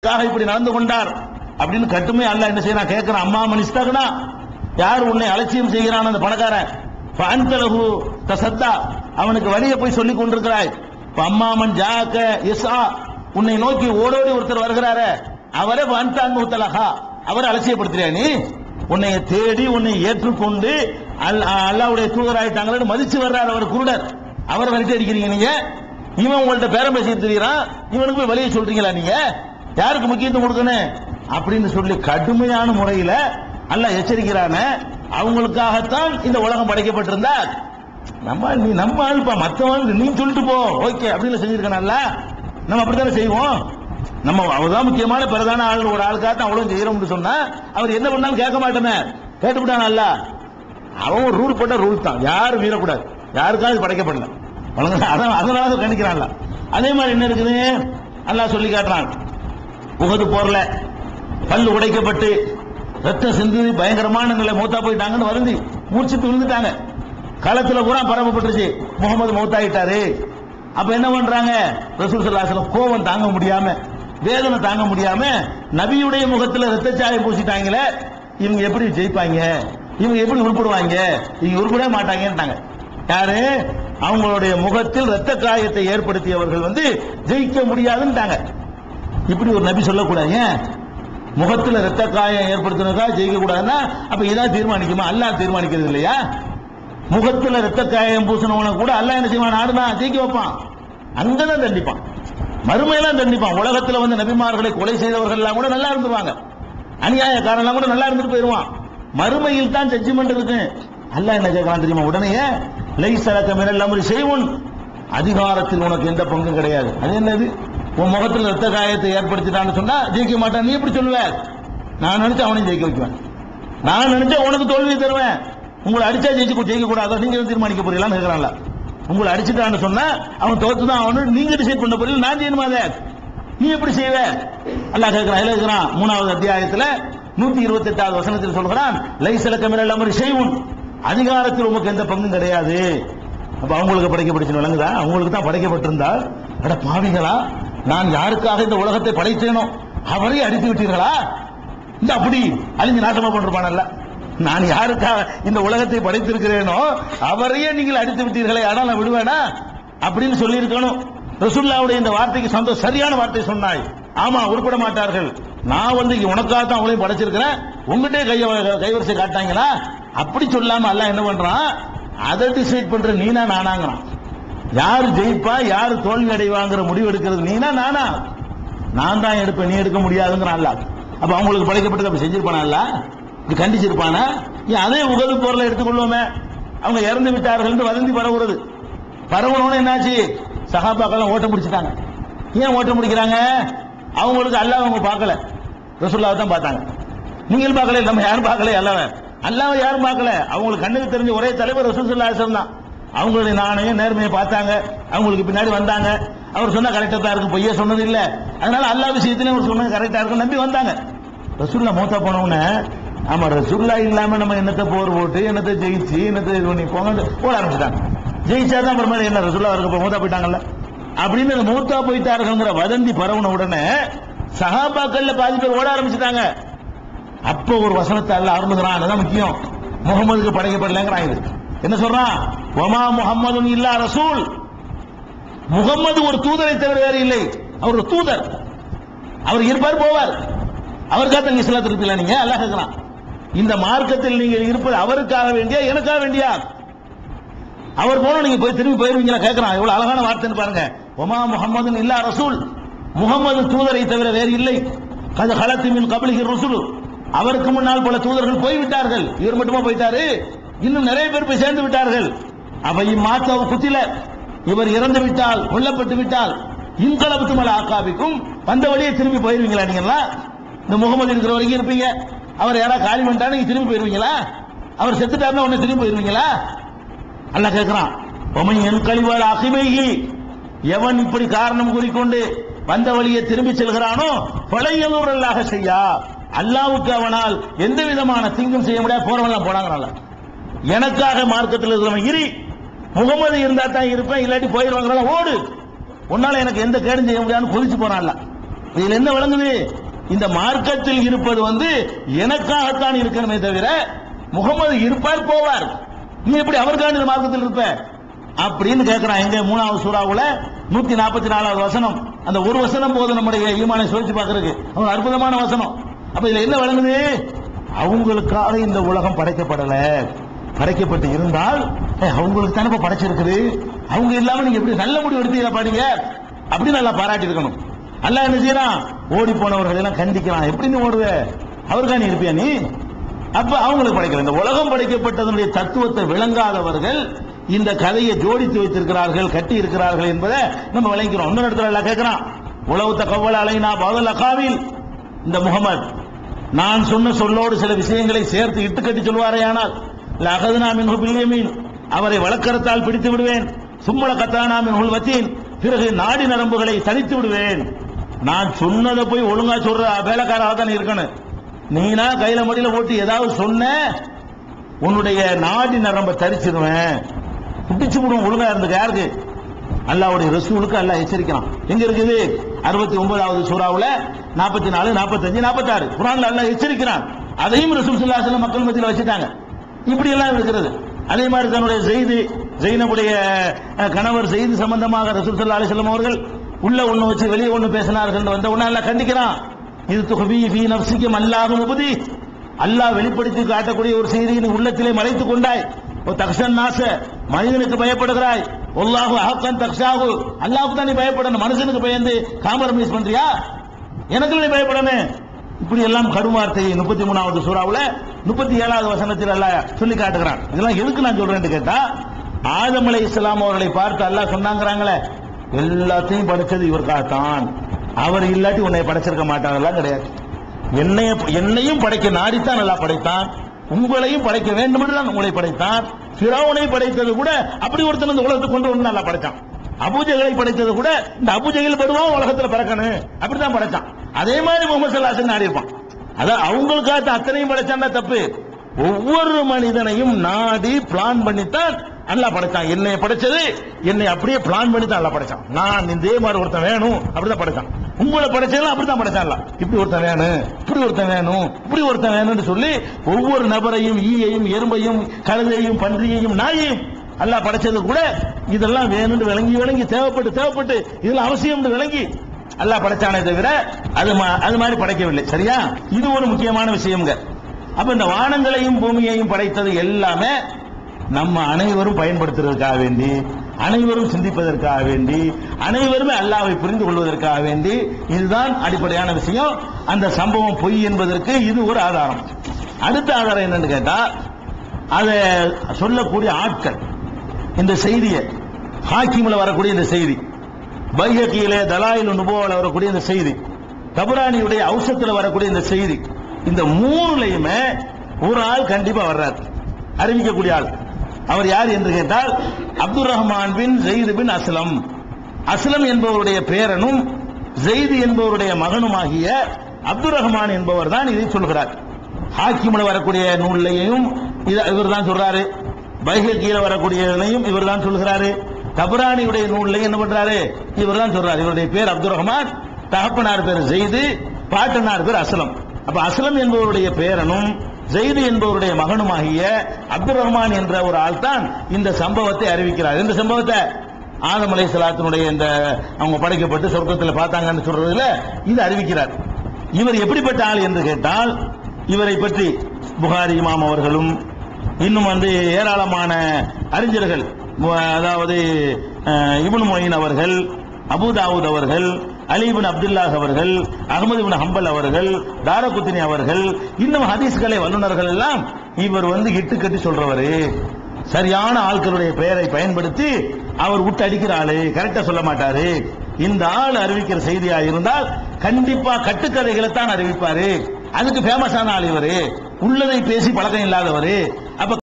காக இப்படி நடந்து கொண்டார் அப்படின்னு கட்டுமே அல்லாஹ் என்ன செய்யறான் கேட்கிறான் அம்மா மனிஸ்தகனா யார் உன்னை அலட்சியம் செய்கிறான் அந்த பணக்காரன் பான்தலகு தசத்தா அவனுக்கு வழியை போய் சொல்லிக் கொண்டிருக்கிறாய் இப்ப அம்மாமன் ஜாக்க இஸ்ஆ உன்னை நோக்கி ஓடோடி ஒருத்தர் வருகிறாரே அவரே வந்தான் முத்தலகா அவரை அலட்சியப்படுத்துறியா நீ உன்னை தேடி உன்னை ஏற்றுக்கொண்டு அல்- அல்லாஹ்வுடைய தூதராயிட்டாங்களே மதிச்சு வர்றார் அவர் குருடர் அவரை விரட்டி அடிக்கிறீங்க நீங்க இவன் உங்கள்ட்ட பேரம் பேசிட்டு தெரியுறான் இவனுக்கு போய் வழியை சொல்றீங்களா நீங்க யாருக்கு முக்கியத்துவம் கொடுக்கணும் அப்படின்னு சொல்லி கடுமையான முறையில அல்லாஹ் எச்சரிக்கிறான அவங்களுக்காகத்தான் இந்த உலகம் படைக்கப்பட்டிருந்தா நம்ம நீ நம்ம ஆள்ப்பா மத்தவங்க நீ சொல்லிட்டு போ ஓகே அப்படின்னு செஞ்சிருக்கனால நம்ம அப்படித்தானே செய்வோம் நம்ம அவர்தான் முக்கியமான பிரதான ஆள் ஒரு ஆளுக்காக தான் அவ்வளவு செய்யறோம்னு சொன்னா அவர் என்ன பண்ணாலும் கேட்க மாட்டோமே கேட்டுவிட்டான் அவன் ஒரு ரூல் போட்ட ரூல் தான் யாரும் மீறக்கூடாது யாருக்காவது படைக்கப்படல வழங்க அதான் அதனால கணிக்கிறான்ல அதே மாதிரி என்ன இருக்குது அல்லாஹ் சொல்லி காட்டுறான் உகது போர்ல பல்லு உடைக்கப்பட்டு ரத்தம் சிந்தி பயங்கரமான நிலை மூத்தா போயிட்டாங்கன்னு வருந்தி மூச்சுட்டு விழுந்துட்டாங்க களத்துல பூரா பரப்பப்பட்டுருச்சு முகமது மௌத்தாயிட்டாரு அப்ப என்ன பண்றாங்க ரசூல் ஸல்லல்லாஹு அலைஹி வஸல்லம் கோபம் தாங்க முடியாம வேதனை தாங்க முடியாம நபியுடைய முகத்துல ரத்தச்சாயம் பூசிட்டாங்களே இவங்க எப்படி ஜெயிப்பாங்க இவங்க எப்படி உருப்படுவாங்க இவங்க உருப்படவே மாட்டாங்கன்ட்டாங்க யாரு அவங்களுடைய முகத்தில் ரத்த காயத்தை ஏற்படுத்தியவர்கள் வந்து ஜெயிக்க முடியாதுன்ட்டாங்க இப்படி ஒரு நபி சொல்லக்கூடாது ஏன் முகத்துல ரத்த காயம் ஏற்படுத்தினதா ஜெயிக்க கூடாதுன்னா அப்ப இதான் தீர்மானிக்குமா அல்லாஹ் தீர்மானிக்கிறது இல்லையா முகத்துல ரத்த காயம் பூசினவனை கூட அல்லாஹ் என்ன செய்வான் நாடுதான் ஜெயிக்க வைப்பான் அங்கதான் தண்டிப்பான் மறுமையெல்லாம் தண்டிப்பான் உலகத்துல வந்து நபிமார்களை கொலை செய்தவர்கள் எல்லாம் கூட நல்லா இருந்துருவாங்க அநியாயக்காரன் எல்லாம் கூட நல்லா இருந்துட்டு போயிருவான் மறுமையில் தான் ஜட்ஜ்மெண்ட் இருக்கு அல்லாஹ் என்ன கேட்கலாம் தெரியுமா உடனே லைசலக்க மினல் அம்ரி செய்வுன் அதிகாரத்தில் உனக்கு எந்த பங்கும் கிடையாது அது என்னது உன் முகத்தில் ரத்த காயத்தை ஏற்படுத்திட்டான்னு சொன்னா ஜெயிக்க மாட்டான் நீ எப்படி சொல்லுவ நான் நினைச்சு அவனையும் ஜெயிக்க வைக்குவேன் நான் நினைச்சா உனக்கு தோல்வி தருவேன் உங்களை அடிச்சா ஜெயிச்சு ஜெயிக்க கூடாதோ நீங்க வந்து தீர்மானிக்க போறீங்களான்னு கேட்கறான்ல உங்களை அடிச்சுட்டான்னு சொன்னா அவன் தோத்து தான் அவனு நீங்க டிசைட் பண்ண போறீங்க நான் செய்யணுமா அதை நீ எப்படி செய்வ அல்லாஹ் கேட்கிறான் இதுல இருக்கிறான் மூணாவது அத்தியாயத்துல நூத்தி இருபத்தி எட்டாவது வசனத்தில் சொல்கிறான் லைசல கமிரல் அமரி செய்வும் அதிகாரத்தில் உமக்கு எந்த பங்கும் கிடையாது அப்ப அவங்களுக்கு படைக்கப்பட்டுச்சு விளங்குதா அவங்களுக்கு தான் படைக்கப்பட்டிருந்தால் அட பாவிகளா நான் யாருக்காக இந்த உலகத்தை படைத்தேனோ அவரை அடித்து விட்டீர்களா இந்த அப்படி அழிஞ்சு நாசமா பண்ணிருப்பானல்ல நான் யாருக்காக இந்த உலகத்தை படைத்திருக்கிறேனோ அவரையே நீங்கள் அடித்து விட்டீர்களே ஆனால் நான் விடுவேனா அப்படின்னு சொல்லி இருக்கணும் ரசுல்லாவுடைய இந்த வார்த்தைக்கு சந்தோஷம் சரியான வார்த்தை சொன்னாய் ஆமா உருப்பட மாட்டார்கள் நான் வந்து இங்க உனக்காக தான் அவங்களையும் படைச்சிருக்கிறேன் உங்ககிட்டே கைய கைவரிசை காட்டாங்களா அப்படி சொல்லாம அல்லாஹ் என்ன பண்றான் அதை டிசைட் பண்ற நீனா நானாங்கிறான் யாரு ஜெயிப்பா யாரு தோல்வி அடைவாங்கிற முடிவு எடுக்கிறது நீனா நானா நான் தான் எடுப்பேன் நீ எடுக்க முடியாதுங்கிறான் அல்லாஹ் அப்ப அவங்களுக்கு படைக்கப்பட்டது அப்படி செஞ்சிருப்பானா அல்ல இப்படி கண்டிச்சிருப்பானா ஏன் அதே உகது பொருளை எடுத்துக்கொள்வோமே அவங்க இறந்து விட்டார்கள் வதந்தி பரவுறது பரவணும்னு என்னாச்சு சகாபாக்கெல்லாம் ஓட்ட முடிச்சிட்டாங்க ஏன் ஓட்ட முடிக்கிறாங்க அவங்களுக்கு அல்லாஹ் அவங்க பார்க்கல ரசூல்லாவை தான் பார்த்தாங்க நீங்கள் பார்க்கல நம்ம யாரும் பார்க்கல அல்லாஹ் அல்லாஹ் யாரும் பார்க்கல அவங்களுக்கு கண்ணுக்கு தெரிஞ்ச ஒரே தலைவர் ரசூல் ஸல்லல்லாஹு தான் அவங்களுடைய நாணயம் நேர்மையை பார்த்தாங்க அவங்களுக்கு பின்னாடி வந்தாங்க அவர் சொன்னா கரெக்டா தான் இருக்கும் பொய்யே சொன்னது இல்ல அதனால அல்லா விஷயத்திலையும் அவர் சொன்னது கரெக்டா இருக்கும் நம்பி வந்தாங்க ரசூல்லா மூத்தா போனவன ஆமா ரசூல்லா இல்லாம நம்ம என்னத்தை போர் போட்டு என்னத்தை ஜெயிச்சு என்னத்தை இது பண்ணி போங்க போட ஆரம்பிச்சிட்டாங்க ஜெயிச்சாதான் அப்புறமா என்ன ரசூல்லா அவருக்கு மூத்தா போயிட்டாங்கல்ல அப்படின்னு அந்த மூத்தா போயிட்டாருங்கிற வதந்தி பரவுன உடனே சஹாபாக்கள்ல பாதி பேர் ஓட ஆரம்பிச்சிட்டாங்க அப்போ ஒரு வசனத்தை அல்ல அருணுகிறான் அதுதான் முக்கியம் முகமதுக்கு படைக்கப்படலைங்கிறான் இது என்ன சொல்றான் ஒமா முகம்மது இல்லா ரசூல் முகம்மது ஒரு தூதரை தவிர வேறு இல்லை அவர் ஒரு தூதர் அவர் இருப்பார் போவார் அவருக்காக தான் இஸ்லாத்தில் இருப்பீங்களா நீங்க அல்லாஹ் கேட்கிறான் இந்த மார்க்கத்தில் நீங்கள் இருப்பது அவருக்காக வேண்டியா எனக்காக வேண்டியா அவர் போன நீங்க போய் திரும்பி போயிருவீங்களா கேட்கிறான் எவ்வளவு அழகான வார்த்தைன்னு பாருங்க ஒமா முகமது இல்லா ரசூல் முகமது தூதரை தவிர வேறு இல்லை கது ஹலத்து மின் கபலிகி ரசூல் அவருக்கு முன்னால் பல தூதர்கள் போய்விட்டார்கள் இவர் மட்டுமா போயிட்டாரு இன்னும் நிறைய பேர் போய் சேர்ந்து விட்டார்கள் அவை மாத்த குத்தில இவர் இறந்து விட்டால் கொல்லப்பட்டு விட்டால் இன்கலபத்து மேல ஆக்காபிக்கும் வந்த வழியே திரும்பி போயிருவீங்களா நீங்களா இந்த முகமது இருக்கிற வரைக்கும் இருப்பீங்க அவர் யாராவது காலி பண்ணிட்டா நீங்க திரும்பி போயிருவீங்களா அவர் செத்துட்டாருன்னா உடனே திரும்பி போயிருவீங்களா அல்லாஹ் கேட்கிறான் உமை என் கழிவாள் அகிமைகி எவன் இப்படி காரணம் கூறிக்கொண்டு வந்த வழியை திரும்பி செல்கிறானோ பழையலூரல்லாக செய்யா அல்லாவுக்கு அவனால் எந்த விதமான தீங்கும் செய்ய முடியாது போறவன் போனாங்க எனக்காக மார்க்கத்தில் இருக்கிறவன் இரி முகமது இருந்தா தான் இருப்பேன் இல்லாட்டி போயிருவாங்க ஓடு உன்னால எனக்கு எந்த கேடும் செய்ய முடியாதுன்னு கொதிச்சு போறான்ல இதுல என்ன விளங்குது இந்த மார்க்கத்தில் இருப்பது வந்து எனக்காகத்தான் இருக்கணுமே தவிர முகமது இருப்பார் போவார் நீ எப்படி அவருக்கான இந்த மார்க்கத்தில் இருப்ப அப்படின்னு கேட்கிறான் எங்க மூணாவது சூறாவுல நூத்தி நாற்பத்தி நாலாவது வசனம் அந்த ஒரு வசனம் போது நம்முடைய ஈமானை சோதிச்சு பார்க்கறதுக்கு அவங்க அற்புதமான வசனம் அப்ப இதுல என்ன விளங்குது அவங்களுக்காக இந்த உலகம் படைக்கப்படல படைக்கப்பட்டு இருந்தால் ஏய், அவங்களுக்கு தானே இப்ப படைச்சிருக்குது அவங்க இல்லாம நீங்க எப்படி நல்ல முடிவு எடுத்தீங்க பாருங்க அப்படி நல்லா பாராட்டி இருக்கணும் அல்லாஹ் என்ன செய்யறான் ஓடி போனவர்கள் எல்லாம் கண்டிக்கிறான் எப்படி நீ ஓடுவ அவருக்கா நீ இருப்பியா நீ அப்ப அவங்களுக்கு படைக்கல இந்த உலகம் படைக்கப்பட்டதனுடைய தத்துவத்தை விளங்காதவர்கள் இந்த கதையை ஜோடித்து வைத்திருக்கிறார்கள் கட்டி இருக்கிறார்கள் என்பதை நம்ம விளங்கிறோம் இன்னொரு இடத்துல எல்லாம் கேட்கிறான் உலகத்த கவ்வள அலைனா பகல் அகாவில் இந்த முகமது நான் சொன்ன சொல்லோடு சில விஷயங்களை சேர்த்து இட்டு கட்டி சொல்வாரேயானால் லகதுனா மின்ஹு பில்யமீன் அவரை வழக்கரத்தால் பிடித்து விடுவேன் சும்மள கத்தானா மின்ஹுல் வத்தீன் பிறகு நாடி நரம்புகளை தனித்து விடுவேன் நான் சொன்னதை போய் ஒழுங்கா சொல்ற வேலைக்காராக தான் இருக்கணும் நீனா கையில மடியில போட்டு ஏதாவது சொன்ன உன்னுடைய நாடி நரம்ப தரிச்சிருவேன் பிடிச்சு விடுவோம் ஒழுங்கா இருந்துக்க யாருக்கு அல்லாவுடைய ரசூலுக்கு அல்லாஹ் எச்சரிக்கிறான் எங்க இருக்குது அறுபத்தி ஒன்பதாவது சூறாவுல நாற்பத்தி நாலு நாற்பத்தஞ்சு நாற்பத்தாறு குரான்ல அல்லாஹ் எச்சரிக்கிறான் அதையும் ரசூல் ஸல்லல்லாஹு மக்கள் மத்தியில் வச்சுட்டாங்க இப்படி எல்லாம் இருக்கிறது அதே மாதிரி தன்னுடைய செய்தி ஜெயினபுடைய அஹ், கணவர் செய்தி சம்பந்தமாக ரசூல் ஸல்லல்லாஹு அலைஹி வஸல்லம் அவர்கள் உள்ள ஒண்ணு வச்சு வெளியே ஒண்ணு பேசினார்கள் வந்த உடனே அல்லாஹ் கண்டிக்கிறான் இது துகபி ஃபீ நஃப்ஸிக்கும் அல்லாஹு முபதி அல்லாஹ் வெளிப்படுத்தி காட்டக்கூடிய ஒரு செய்தியை நீ உள்ளத்திலே மறைத்துக் கொண்டாய் ஒரு தக்ஷன் நாச மனிதனுக்கு பயப்படுகிறாய் ஒல்லாஹு அஹக்கன் தக்ஷாகு அல்லாஹ்வுக்கு தான் நீ பயப்படணும் மனுஷனுக்கு பயந்து காம்ப்ரமைஸ் பண்றியா எனக்கு நீ பயப்படணும் இப்படி எல்லாம் கடும் வார்த்தையை முப்பத்தி மூணாவது சூறாவுல முப்பத்தி ஏழாவது வசனத்தில் அல்லாஹ் சொல்லி காட்டுகிறான் இதெல்லாம் எதுக்கு நான் சொல்றேன்னு கேட்டா ஆதம் அலை இஸ்லாம் அவர்களை பார்த்து அல்லாஹ் சொன்னாங்கிறாங்களே எல்லாத்தையும் படைச்சது இவருக்காகத்தான் அவர் இல்லாட்டி உன்னை படைச்சிருக்க மாட்டாங்கலாம் கிடையாது என்னைய என்னையும் படைக்க நாடித்தான் நல்லா படைத்தான் உங்களையும் படைக்க வேண்டும் என்று தான் உங்களை படைத்தான் பிறவனை படைத்தது கூட அப்படி ஒருத்தன் இந்த உலகத்தை கொண்டு வந்து நல்லா படைத்தான் அபூஜைகளை படைத்தது கூட இந்த அபூஜைகள் படுவோம் உலகத்துல பிறக்கணும் அப்படித்தான் படைச்சான் அதே மாதிரி முகமது சல்லாசன் நாடி இருப்பான் அதான் அவங்களுக்காக அத்தனையும் படைச்சான்னா தப்பு ஒவ்வொரு மனிதனையும் நாடி பிளான் பண்ணித்தான் அல்லாஹ் படைச்சான் என்னை படைச்சது என்னை அப்படியே பிளான் பண்ணி தான் அல்லாஹ் படைச்சான் நான் இதே மாதிரி ஒருத்தன் வேணும் அப்படிதான் படைச்சான் உங்களை படைச்சதும் அப்படிதான் படைச்சான் அல்லாஹ். இப்படி ஒருத்தன் வேணும் இப்படி ஒருத்தன் வேணும் இப்படி ஒருத்தன் வேணும்னு சொல்லி ஒவ்வொரு நபரையும் ஈயையும் எறும்பையும் கழுதையும் பன்றியையும் நாயையும் அல்லாஹ் படைச்சது கூட இதெல்லாம் வேணும்னு விளங்கி விளங்கி தேவைப்பட்டு தேவைப்பட்டு இதெல்லாம் அவசியம் விளங்கி அல்லாஹ் படைச்சானே தவிர அது மா- அது மாதிரி படைக்கவில்லை சரியா இது ஒரு முக்கியமான விஷயம்ங்க அப்ப இந்த வானங்களையும் பூமியையும் படைத்தது எல்லாமே நம்ம அனைவரும் பயன்படுத்துறதுக்காக வேண்டி அனைவரும் சிந்திப்பதற்காக வேண்டி அனைவருமே அல்லாஹ்வை புரிந்து கொள்வதற்காக வேண்டி இதுதான் அடிப்படையான விஷயம் அந்த சம்பவம் பொய் என்பதற்கு இது ஒரு ஆதாரம் அடுத்த ஆதாரம் என்னன்னு கேட்டா அதை சொல்லக்கூடிய ஆட்கள் இந்த செய்தியை ஹாக்கிமில் வரக்கூடிய இந்த செய்தி பைஹக்கியிலே தலாயில் நுபோவில் வரக்கூடிய இந்த செய்தி தபுரானியுடைய ஔஷத்தில் வரக்கூடிய இந்த செய்தி இந்த மூணுலையுமே ஒரு ஆள் கண்டிப்பா வர்றார் அறிவிக்கக்கூடிய ஆள் அவர் யார் என்று கேட்டால் Abdul Rahman bin Zaid bin Aslam Aslam என்பவருடைய பேரனும் ஜெயித் என்பவருடைய மகனுமாகிய அப்துல் ரஹ்மான் என்பவர் தான் இதை சொல்கிறார் ஹாக்கிமில் வரக்கூடிய நூல்லையும் இவர் தான் சொல்றாரு பைஹக்கியில வரக்கூடியதையும் இவர் தான் சொல்கிறாரு தபரானியுடைய நூல்லையும் என்ன பண்றாரு இவர் தான் சொல்றாரு இவருடைய பேர் அப்துல் ரஹ்மான் தகப்பனார் பேர் ஜெயிது பாட்டனார் பேர் அஸ்லம் அப்ப அஸ்லம் என்பவருடைய பேரனும் ஜெயிது என்பவருடைய மகனுமாகிய அப்துல் ரஹ்மான் என்ற ஒரு ஆள் தான் இந்த சம்பவத்தை அறிவிக்கிறார் இந்த சம்பவத்தை ஆதம் அலை சலாத்தினுடைய இந்த அவங்க படைக்கப்பட்டு சொர்க்கத்தில் பார்த்தாங்கன்னு சொல்றதுல இது அறிவிக்கிறார் இவர் எப்படிப்பட்ட ஆள் என்று கேட்டால் இவரை பற்றி புகாரி இமாம் அவர்களும் இன்னும் வந்து ஏராளமான அறிஞர்கள் மு- அதாவது அஹ், இப்னு மொயின் அவர்கள் அபுதாவூத் அவர்கள் அலிபின் அப்துல்லாஹ் அவர்கள் அகமது பின் ஹம்பல் அவர்கள் தாரகுத்தினி அவர்கள் இன்னும் ஹதீஸ்களை வல்லுநர்கள் எல்லாம் இவர் வந்து இட்டு கட்டி சொல்றவரு சரியான ஆட்களுடைய பெயரை பயன்படுத்தி அவர் விட்டு அடிக்கிற ஆளு கரெக்டா சொல்ல மாட்டாரு இந்த ஆள் அறிவிக்கிற செய்தியா இருந்தால் கண்டிப்பா கட்டுக்கதைகளை தான் அறிவிப்பாரு அதுக்கு ஃபேமஸான ஆள் இவரு உள்ளதை பேசி பழக்கம் இல்லாதவரு அப்ப